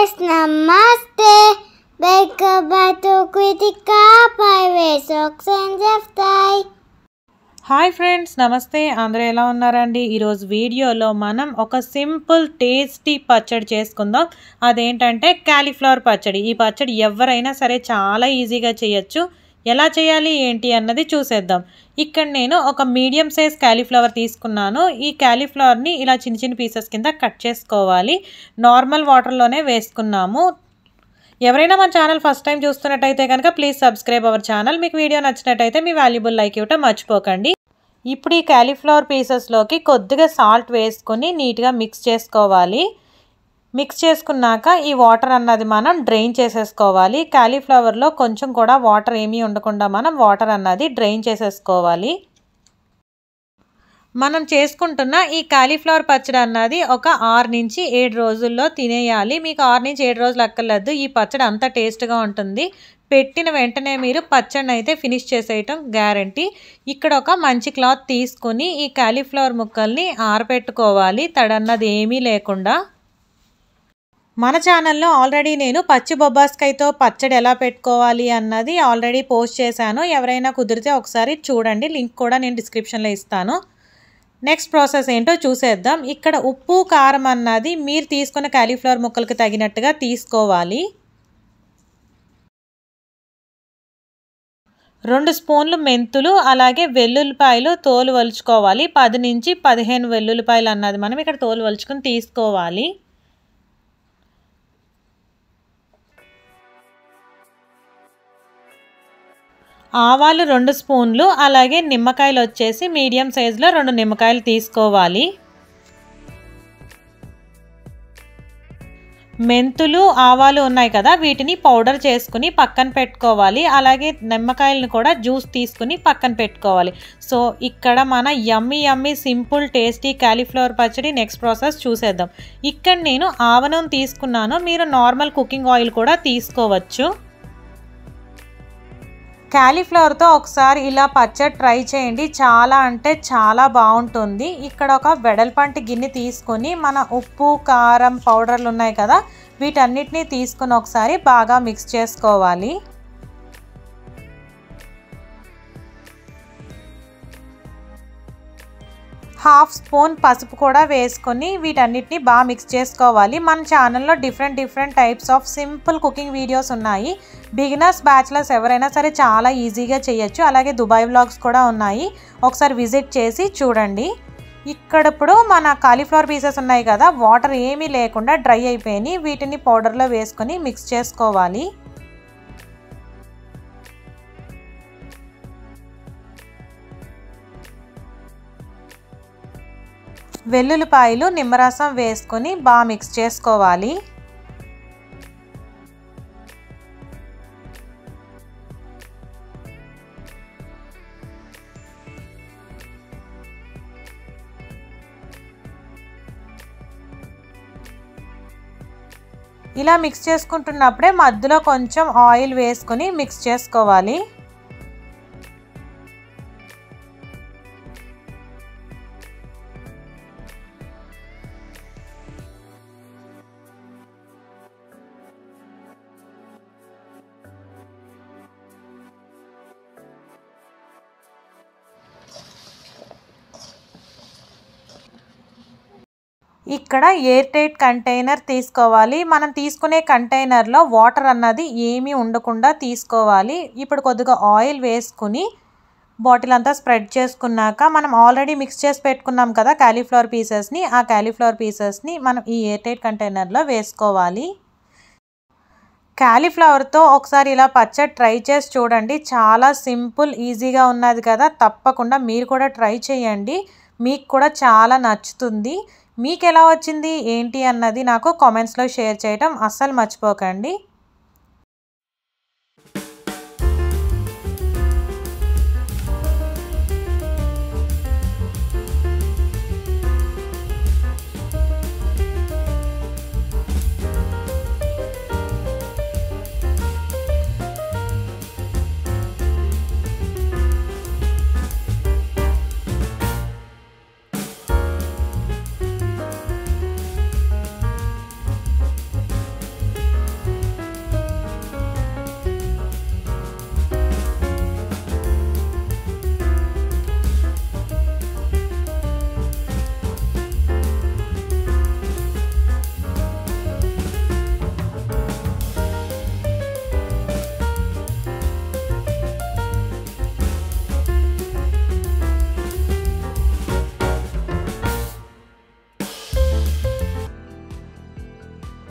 friends నమస్తే welcome back to Krithika పైవేస్ ఆక్సన్ చెప్తాయి హాయ్ ఫ్రెండ్స్ నమస్తే అందరూ ఎలా ఉన్నారండి ఈరోజు వీడియోలో మనం ఒక సింపుల్ టేస్టీ పచ్చడి చేసుకుందాం అదేంటంటే క్యాలీఫ్లవర్ పచ్చడి ఈ పచ్చడి ఎవరైనా సరే చాలా ఈజీగా చేయొచ్చు ఎలా చేయాలి ఏంటి అన్నది చూసేద్దాం ఇక్కడ నేను ఒక మీడియం సైజ్ క్యాలీఫ్లవర్ తీసుకున్నాను ఈ క్యాలీఫ్లవర్ని ఇలా చిన్న చిన్న పీసెస్ కింద కట్ చేసుకోవాలి నార్మల్ వాటర్లోనే వేసుకున్నాము ఎవరైనా మన ఛానల్ ఫస్ట్ టైం చూస్తున్నట్టయితే కనుక ప్లీజ్ సబ్స్క్రైబ్ అవర్ ఛానల్ మీకు వీడియో నచ్చినట్టయితే మీ వాల్యుబుల్ లైక్ ఇవ్వటం మర్చిపోకండి ఇప్పుడు ఈ క్యాలీఫ్లవర్ పీసెస్లోకి కొద్దిగా సాల్ట్ వేసుకొని నీట్గా మిక్స్ చేసుకోవాలి మిక్స్ చేసుకున్నాక ఈ వాటర్ అన్నది మనం డ్రైన్ చేసేసుకోవాలి క్యాలీఫ్లవర్లో కొంచెం కూడా వాటర్ ఏమీ ఉండకుండా మనం వాటర్ అన్నది డ్రైన్ చేసేసుకోవాలి మనం చేసుకుంటున్న ఈ కాలీఫ్లవర్ పచ్చడి అన్నది ఒక ఆరు నుంచి ఏడు రోజుల్లో తినేయాలి మీకు ఆరు నుంచి ఏడు రోజులు అక్కర్లేదు ఈ పచ్చడి అంత టేస్ట్గా ఉంటుంది పెట్టిన వెంటనే మీరు పచ్చడిని అయితే ఫినిష్ చేసేయటం గ్యారంటీ ఇక్కడ ఒక మంచి క్లాత్ తీసుకొని ఈ కాలీఫ్లవర్ ముక్కల్ని ఆరబెట్టుకోవాలి తడన్నది ఏమీ లేకుండా మన ఛానల్లో ఆల్రెడీ నేను పచ్చి బొబ్బాస్కాయతో పచ్చడి ఎలా పెట్టుకోవాలి అన్నది ఆల్రెడీ పోస్ట్ చేశాను ఎవరైనా కుదిరితే ఒకసారి చూడండి లింక్ కూడా నేను డిస్క్రిప్షన్లో ఇస్తాను నెక్స్ట్ ప్రాసెస్ ఏంటో చూసేద్దాం ఇక్కడ ఉప్పు కారం అన్నది మీరు తీసుకున్న కాలీఫ్లవర్ ముక్కలకు తగినట్టుగా తీసుకోవాలి రెండు స్పూన్లు మెంతులు అలాగే వెల్లుల్లిపాయలు తోలు వలుచుకోవాలి పది నుంచి పదిహేను వెల్లుల్లిపాయలు అన్నది మనం ఇక్కడ తోలు వలుచుకొని తీసుకోవాలి ఆవాలు రెండు స్పూన్లు అలాగే నిమ్మకాయలు వచ్చేసి మీడియం సైజులో రెండు నిమ్మకాయలు తీసుకోవాలి మెంతులు ఆవాలు ఉన్నాయి కదా వీటిని పౌడర్ చేసుకుని పక్కన పెట్టుకోవాలి అలాగే నిమ్మకాయలను కూడా జ్యూస్ తీసుకుని పక్కన పెట్టుకోవాలి సో ఇక్కడ మన yummy yummy simple tasty cauliflower పచ్చడి నెక్స్ట్ ప్రాసెస్ చూసేద్దాం ఇక్కడ నేను ఆవనం తీసుకున్నాను మీరు నార్మల్ కుకింగ్ ఆయిల్ కూడా తీసుకోవచ్చు క్యాలీఫ్లవర్తో ఒకసారి ఇలా పచ్చడి ట్రై చేయండి చాలా అంటే చాలా బాగుంటుంది ఇక్కడ ఒక వెడల్పంటి గిన్నె తీసుకొని మన ఉప్పు కారం పౌడర్లు ఉన్నాయి కదా వీటన్నిటిని తీసుకొని ఒకసారి బాగా మిక్స్ చేసుకోవాలి హాఫ్ స్పూన్ పసుపు కూడా వేసుకొని వీటన్నిటిని బాగా మిక్స్ చేసుకోవాలి మన ఛానల్లో different different types of simple cooking videos ఉన్నాయి బిగినర్స్ బ్యాచిలర్స్ ఎవరైనా సరే చాలా ఈజీగా చేయొచ్చు అలాగే దుబాయ్ వ్లాగ్స్ కూడా ఉన్నాయి ఒకసారి విజిట్ చేసి చూడండి ఇక్కడ ఇప్పుడు మన కాలీఫ్లవర్ పీసెస్ ఉన్నాయి కదా వాటర్ ఏమీ లేకుండా డ్రై అయిపోయినాయి వీటిని పౌడర్లో వేసుకొని మిక్స్ చేసుకోవాలి వెల్లుల్లిపాయలు నిమ్మరసం వేసుకొని బాగా మిక్స్ చేసుకోవాలి ఇలా మిక్స్ చేసుకుంటున్నప్పుడే మధ్యలో కొంచెం ఆయిల్ వేసుకొని మిక్స్ చేసుకోవాలి ఇక్కడ ఎయిర్ టైట్ కంటైనర్ తీసుకోవాలి మనం తీసుకునే కంటైనర్లో వాటర్ అన్నది ఏమీ ఉండకుండా తీసుకోవాలి ఇప్పుడు కొద్దిగా ఆయిల్ వేసుకుని బాటిల్ అంతా స్ప్రెడ్ చేసుకున్నాక మనం ఆల్రెడీ మిక్స్ చేసి పెట్టుకున్నాం కదా కాలీఫ్లవర్ పీసెస్ని ఆ కాలీఫ్లవర్ పీసెస్ని మనం ఈ ఎయిర్ టైట్ కంటైనర్లో వేసుకోవాలి కాలీఫ్లవర్తో ఒకసారి ఇలా పచ్చడి ట్రై చేసి చూడండి చాలా సింపుల్ ఈజీగా ఉన్నది కదా తప్పకుండా మీరు కూడా ట్రై చేయండి మీకు కూడా చాలా నచ్చుతుంది మీకు ఎలా వచ్చింది ఏంటి అన్నది నాకు కామెంట్స్లో షేర్ చేయడం అస్సలు మర్చిపోకండి